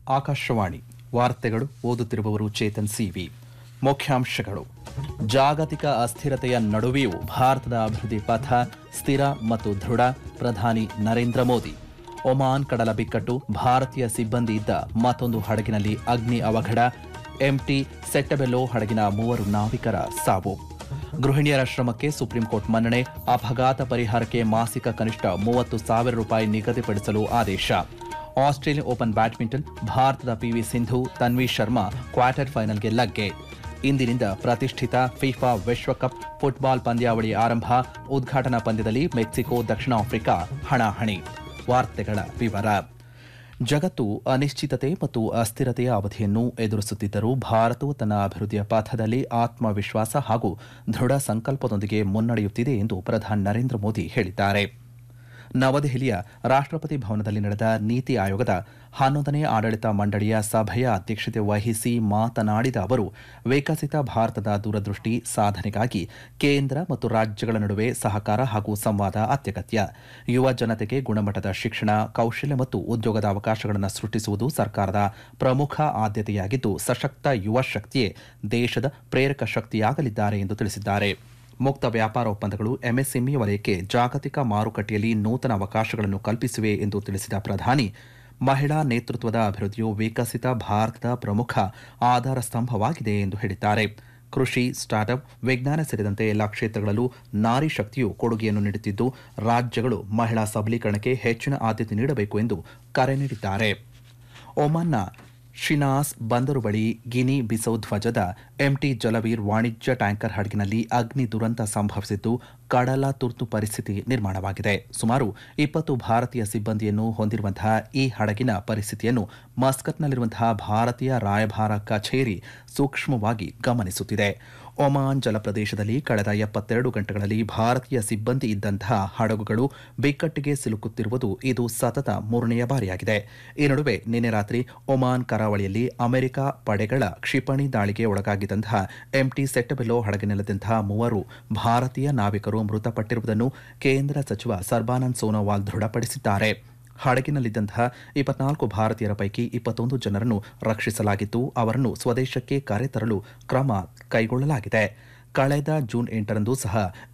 ಆಕಾಶವಾಣಿ ವಾರ್ತೆಗಳು ಓದುತ್ತಿರುವವರು ಚೇತನ್ ಸಿವಿ ಮುಖ್ಯಾಂಶಗಳು ಜಾಗತಿಕ ಅಸ್ಥಿರತೆಯ ನಡುವೆಯೂ ಭಾರತದ ಅಭಿವೃದ್ಧಿ ಪಥ ಸ್ಥಿರ ಮತ್ತು ದೃಢ ಪ್ರಧಾನಿ ನರೇಂದ್ರ ಮೋದಿ ಒಮಾನ್ ಕಡಲ ಬಿಕ್ಕಟ್ಟು ಭಾರತೀಯ ಸಿಬ್ಬಂದಿ ಇದ್ದ ಮತ್ತೊಂದು ಹಡಗಿನಲ್ಲಿ ಅಗ್ನಿ ಅವಘಡ ಎಂಟಿ ಸೆಟ್ಟಬೆಲ್ಲೋ ಹಡಗಿನ ಮೂವರು ನಾವಿಕರ ಸಾವು ಗೃಹಿಣಿಯರ ಶ್ರಮಕ್ಕೆ ಸುಪ್ರೀಂ ಕೋರ್ಟ್ ಮನ್ನಣೆ ಅಪಘಾತ ಪರಿಹಾರಕ್ಕೆ ಮಾಸಿಕ ಕನಿಷ್ಠ ಮೂವತ್ತು ಸಾವಿರ ರೂಪಾಯಿ ನಿಗದಿಪಡಿಸಲು ಆದೇಶ ಆಸ್ಟ್ರೇಲಿಯನ್ ಓಪನ್ ಬ್ಯಾಡ್ಮಿಂಟನ್ ಭಾರತದ ಪಿವಿ ಸಿಂಧು ತನ್ವಿ ಶರ್ಮಾ ಕ್ವಾರ್ಟರ್ ಫೈನಲ್ಗೆ ಲಗ್ಗೆ ಇಂದಿನಿಂದ ಪ್ರತಿಷ್ಠಿತ ಫಿಫಾ ವಿಶ್ವಕಪ್ ಫುಟ್ಬಾಲ್ ಪಂದ್ಯಾವಳಿ ಆರಂಭ ಉದ್ಘಾಟನಾ ಪಂದ್ಯದಲ್ಲಿ ಮೆಕ್ಸಿಕೋ ದಕ್ಷಿಣ ಆಫ್ರಿಕಾ ಹಣಾಹಣಿ ವಾರ್ತೆಗಳ ವಿವರ ಜಗತ್ತು ಅನಿಶ್ಚಿತತೆ ಮತ್ತು ಅಸ್ಥಿರತೆಯ ಅವಧಿಯನ್ನು ಎದುರಿಸುತ್ತಿದ್ದರೂ ಭಾರತವು ತನ್ನ ಅಭಿವೃದ್ಧಿಯ ಪಥದಲ್ಲಿ ಆತ್ಮವಿಶ್ವಾಸ ಹಾಗೂ ದೃಢ ಸಂಕಲ್ಪದೊಂದಿಗೆ ಮುನ್ನಡೆಯುತ್ತಿದೆ ಎಂದು ಪ್ರಧಾನಿ ನರೇಂದ್ರ ಮೋದಿ ಹೇಳಿದ್ದಾರೆ ನವದೆಹಲಿಯ ರಾಷ್ಟ್ರಪತಿ ಭವನದಲ್ಲಿ ನಡೆದ ನೀತಿ ಆಯೋಗದ ಹನ್ನೊಂದನೇ ಆಡಳಿತ ಮಂಡಳಿಯ ಸಭೆಯ ಅಧ್ಯಕ್ಷತೆ ವಹಿಸಿ ಮಾತನಾಡಿದ ಅವರು ವಿಕಸಿತ ಭಾರತದ ದೂರದೃಷ್ಟಿ ಸಾಧನೆಗಾಗಿ ಕೇಂದ್ರ ಮತ್ತು ರಾಜ್ಯಗಳ ನಡುವೆ ಸಹಕಾರ ಹಾಗೂ ಸಂವಾದ ಅತ್ಯಗತ್ಯ ಯುವ ಜನತೆಗೆ ಗುಣಮಟ್ಟದ ಶಿಕ್ಷಣ ಕೌಶಲ್ಯ ಮತ್ತು ಉದ್ಯೋಗದ ಅವಕಾಶಗಳನ್ನು ಸೃಷ್ಟಿಸುವುದು ಸರ್ಕಾರದ ಪ್ರಮುಖ ಆದ್ಯತೆಯಾಗಿದ್ದು ಸಶಕ್ತ ಯುವ ಶಕ್ತಿಯೇ ದೇಶದ ಪ್ರೇರಕ ಶಕ್ತಿಯಾಗಲಿದ್ದಾರೆ ಎಂದು ತಿಳಿಸಿದ್ದಾರೆ ಮುಕ್ತ ವ್ಯಾಪಾರ ಒಪ್ಪಂದಗಳು ಎಂಎಸ್ಎಂಇ ವಲಯಕ್ಕೆ ಜಾಗತಿಕ ಮಾರುಕಟ್ಟೆಯಲ್ಲಿ ನೂತನ ಅವಕಾಶಗಳನ್ನು ಕಲ್ಪಿಸಿವೆ ಎಂದು ತಿಳಿಸಿದ ಪ್ರಧಾನಿ ಮಹಿಳಾ ನೇತೃತ್ವದ ಅಭಿವೃದ್ಧಿಯು ವಿಕಸಿತ ಭಾರತದ ಪ್ರಮುಖ ಆಧಾರ ಸ್ತಂಭವಾಗಿದೆ ಎಂದು ಹೇಳಿದ್ದಾರೆ ಕೃಷಿ ಸ್ಟಾರ್ಟ್ಅಪ್ ವಿಜ್ಞಾನ ಸೇರಿದಂತೆ ಎಲ್ಲ ಕ್ಷೇತ್ರಗಳಲ್ಲೂ ನಾರಿ ಶಕ್ತಿಯು ಕೊಡುಗೆಯನ್ನು ನೀಡುತ್ತಿದ್ದು ರಾಜ್ಯಗಳು ಮಹಿಳಾ ಸಬಲೀಕರಣಕ್ಕೆ ಹೆಚ್ಚಿನ ಆದ್ಯತೆ ನೀಡಬೇಕು ಎಂದು ಕರೆ ನೀಡಿದ್ದಾರೆ ಒಮಾನ್ನ ಶಿನಾಸ್ ಬಂದರು ಬಳಿ ಗಿನಿ ಬಿಸೌ ಧ್ವಜದ ಎಂಟಿ ಜಲವೀರ್ ವಾಣಿಜ್ಯ ಟ್ಯಾಂಕರ್ ಹಡಗಿನಲ್ಲಿ ಅಗ್ನಿ ದುರಂತ ಸಂಭವಿಸಿದ್ದು ಕಡಲ ತುರ್ತು ಪರಿಸ್ಥಿತಿ ನಿರ್ಮಾಣವಾಗಿದೆ ಸುಮಾರು ಇಪ್ಪತ್ತು ಭಾರತೀಯ ಸಿಬ್ಬಂದಿಯನ್ನು ಹೊಂದಿರುವಂತಹ ಈ ಹಡಗಿನ ಪರಿಸ್ಥಿತಿಯನ್ನು ಮಸ್ಕತ್ನಲ್ಲಿರುವಂತಹ ಭಾರತೀಯ ರಾಯಭಾರ ಕಚೇರಿ ಸೂಕ್ಷ್ಮವಾಗಿ ಗಮನಿಸುತ್ತಿದೆ ಒಮಾನ್ ಜಲಪ್ರದೇಶದಲ್ಲಿ ಕಳೆದ ಎಪ್ಪತ್ತೆರಡು ಗಂಟೆಗಳಲ್ಲಿ ಭಾರತೀಯ ಸಿಬ್ಬಂದಿ ಇದ್ದಂತಹ ಹಡಗುಗಳು ಬಿಕ್ಕಟ್ಟಿಗೆ ಸಿಲುಕುತ್ತಿರುವುದು ಇದು ಸತತ ಮೂರನೆಯ ಬಾರಿಯಾಗಿದೆ ಈ ನಡುವೆ ನಿನ್ನೆ ರಾತ್ರಿ ಒಮಾನ್ ಕರಾವಳಿಯಲ್ಲಿ ಅಮೆರಿಕ ಪಡೆಗಳ ಕ್ಷಿಪಣಿ ದಾಳಿಗೆ ಒಳಗಾಗಿದ್ದಂತಹ ಎಂಟಿ ಸೆಟ್ಟಬೆಲೋ ಹಡಗಿನಲ್ಲಿದ್ದಂತಹ ಮೂವರು ಭಾರತೀಯ ನಾವಿಕರು ಮೃತಪಟ್ಟಿರುವುದನ್ನು ಕೇಂದ್ರ ಸಚಿವ ಸರ್ಬಾನಂದ್ ಸೋನೋವಾಲ್ ದೃಢಪಡಿಸಿದ್ದಾರೆ ಹಡಗಿನಲ್ಲಿದ್ದಂತಹ ಇಪ್ಪತ್ನಾಲ್ಕು ಭಾರತೀಯರ ಪೈಕಿ ಇಪ್ಪತ್ತೊಂದು ಜನರನ್ನು ರಕ್ಷಿಸಲಾಗಿದ್ದು ಅವರನ್ನು ಸ್ವದೇಶಕ್ಕೆ ಕರೆತರಲು ಕ್ರಮ ಕೈಗೊಳ್ಳಲಾಗಿದೆ ಕಳೆದ ಜೂನ್ ಎಂಟರಂದು ಸಹ